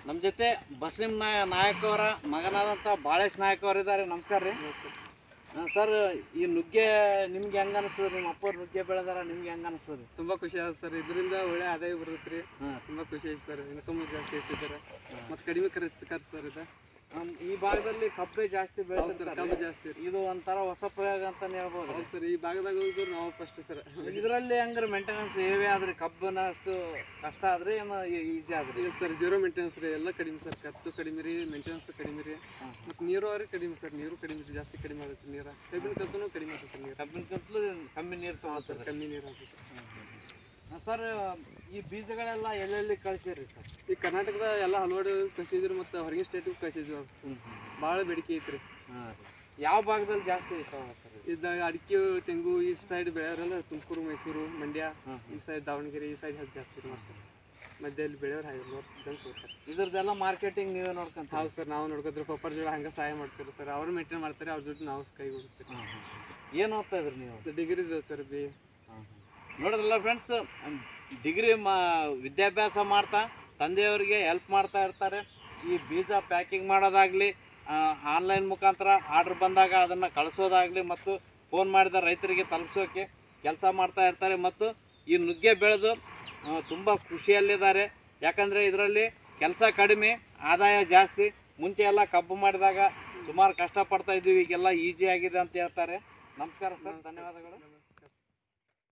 ನಮ್ಮ ಜೊತೆ ಬಸ್ಲಿಂ ನಾಯ ನಾಯಕ್ ಅವರ ಮಗನಾದಂಥ ಬಾಳೇಶ್ ನಾಯಕ್ ಅವರು ಇದ್ದಾರೆ ನಮಸ್ಕಾರ ರೀ ಸರ್ ಈ ನುಗ್ಗೆ ನಿಮ್ಗೆ ಹೆಂಗೆ ಅನಿಸ್ತದೆ ನಿಮ್ಮ ಅಪ್ಪವ್ರು ನುಗ್ಗೆ ಬೆಳೆದಾರ ನಿಮ್ಗೆ ಹೆಂಗೆ ಅನಿಸ್ತದೆ ರೀ ತುಂಬಾ ಖುಷಿ ಆಗುತ್ತೆ ಸರ್ ಇದರಿಂದ ಒಳ್ಳೆ ಆದಾಯ ಬರುತ್ತೆ ರೀ ಹಾಂ ತುಂಬಾ ಖುಷಿ ಐತೆ ಸರ್ ಇನ್ಕಮ್ ಜಾಸ್ತಿ ಐತಿದ್ದಾರೆ ಮತ್ತೆ ಕಡಿಮೆ ಖರ್ಚು ಖರ್ಚು ಸರ್ ಇದು ಈ ಭಾಗದಲ್ಲಿ ಕಬ್ಬೆ ಜಾಸ್ತಿ ಹೌದು ಸರ್ ಬೆಳೆದಿರ್ತಾರೆ ಕಬ್ಬು ಜಾಸ್ತಿ ರೀ ಇದು ಒಂಥರ ಹೊಸ ಪ್ರಯೋಗ ಅಂತಾನೆ ಹೇಳ್ಬೋದು ಹೌದು ಸರ್ ಈ ಭಾಗದಾಗ ಹೋದ್ರು ನಾವು ಫಸ್ಟ್ ಸರ್ ಇದರಲ್ಲಿ ಹೆಂಗ್ರೆ ಮೇಂಟೆನೆನ್ಸ್ ಏವೇ ಆದ್ರಿ ಕಬ್ಬನ ಅಷ್ಟು ಕಷ್ಟ ಆದ್ರಿ ಏನೋ ಈಸಿ ಆದ್ರಿ ಇಲ್ಲ ಸರ್ ಜೀರೋ ಮೇಂಟೆನೆನ್ಸ್ ರೀ ಎಲ್ಲ ಕಡಿಮೆ ಸರ್ ಖರ್ಚು ಕಡಿಮೆ ರೀ ಮೇಂಟೆನೆನ್ಸ್ ಕಡಿಮೆ ರೀ ಹಾಂ. ಮತ್ತು ನೀರು ಅವ್ರಿಗೆ ಕಡಿಮೆ ಸರ್ ನೀರು ಕಡಿಮೆ ರೀ ಜಾಸ್ತಿ ಕಡಿಮೆ ಆಗುತ್ತೆ ನೀರು ಕಬ್ಬಿನ ಖರ್ಚು ಕಡಿಮೆ ಆಗುತ್ತೆ ನೀರು ಕಬ್ಬಿನಕಂತಲೂ ಕಮ್ಮಿ ನೀರು ಹಾಂ ಸರ್ ತಗೋತಾರೆ ಕಮ್ಮಿ ನೀರು ಆಗುತ್ತೆ ಸರ್ ಈ ಬೀಜಗಳೆಲ್ಲ ಎಲ್ಲೆಲ್ಲಿ ಕಳಿಸಿರಿ ಸರ್ ಈ ಕರ್ನಾಟಕದ ಎಲ್ಲ ಹಲವಾರು ಕಳಿಸಿದ್ರು ಮತ್ತು ಹೊರಗಿನ ಸ್ಟೇಟಿಗೆ ಕಳಿಸಿದ್ವಿ ಭಾಳ ಬೇಡಿಕೆ ಐತ್ರಿ ಹಾಂ ಯಾವ ಭಾಗದಲ್ಲಿ ಜಾಸ್ತಿ ತಗೋತಾರೆ ಇದ್ದಾಗ ಅಡಿಕೆ ತೆಂಗು ಈ ಸೈಡ್ ಬೆಳೆಯೋರೆಲ್ಲ ತುಮಕೂರು ಮೈಸೂರು ಮಂಡ್ಯ ಹಾಂ. ಈ ಸೈಡ್ ದಾವಣಗೆರೆ ಈ ಸೈಡ್ ಜಾಸ್ತಿ ರೀ ಮತ್ತೆ ಮಧ್ಯದಲ್ಲಿ ಬೆಳೆಯೋರು ಹಾಗೆ ಜನ ತಗೋತಾರೆ ಇದ್ರದ್ದೆಲ್ಲ ಮಾರ್ಕೆಟಿಂಗ್ ನೀವೇ ನೋಡ್ಕೊಂತ ಹೌದು ಸರ್ ನಾವು ನೋಡ್ಕೋದ್ರೆ ಪಪ್ಪರ್ ಜೋಳ ಹಂಗೆ ಸಹಾಯ ಮಾಡ್ತೀವಿ ಸರ್ ಅವ್ರು ಮೇಂಟೈನ್ ಮಾಡ್ತಾರೆ ಅವ್ರ ಜೊತೆ ನಾವು ಕೈ ಕೊಡ್ತೀವಿ ಏನು ಓದ್ತಾ ಇದ್ರಿ ನೀವು ಡಿಗ್ರಿ ಇದೆ ಸರ್ ಬಿ ನೋಡಿದ್ರಲ್ಲ ಫ್ರೆಂಡ್ಸ್ ಡಿಗ್ರಿ ಮಾ ವಿದ್ಯಾಭ್ಯಾಸ ಮಾಡ್ತಾ ತಂದೆಯವರಿಗೆ ಹೆಲ್ಪ್ ಮಾಡ್ತಾ ಇರ್ತಾರೆ ಈ ಬೀಜ ಪ್ಯಾಕಿಂಗ್ ಮಾಡೋದಾಗಲಿ ಆನ್ಲೈನ್ ಮುಖಾಂತರ ಆರ್ಡ್ರ್ ಬಂದಾಗ ಅದನ್ನು ಕಳಿಸೋದಾಗಲಿ ಮತ್ತು ಫೋನ್ ಮಾಡಿದ ರೈತರಿಗೆ ತಲುಪಿಸೋಕೆ ಕೆಲಸ ಮಾಡ್ತಾ ಇರ್ತಾರೆ ಮತ್ತು ಈ ನುಗ್ಗೆ ಬೆಳೆದು ತುಂಬ ಖುಷಿಯಲ್ಲಿದ್ದಾರೆ ಯಾಕಂದರೆ ಇದರಲ್ಲಿ ಕೆಲಸ ಕಡಿಮೆ ಆದಾಯ ಜಾಸ್ತಿ ಮುಂಚೆ ಎಲ್ಲ ಕಬ್ಬು ಮಾಡಿದಾಗ ಸುಮಾರು ಕಷ್ಟಪಡ್ತಾ ಇದ್ದೀವಿ ಈಗೆಲ್ಲ ಈಸಿ ಆಗಿದೆ ಅಂತ ಹೇಳ್ತಾರೆ ನಮಸ್ಕಾರ ಸರ್ ಧನ್ಯವಾದಗಳು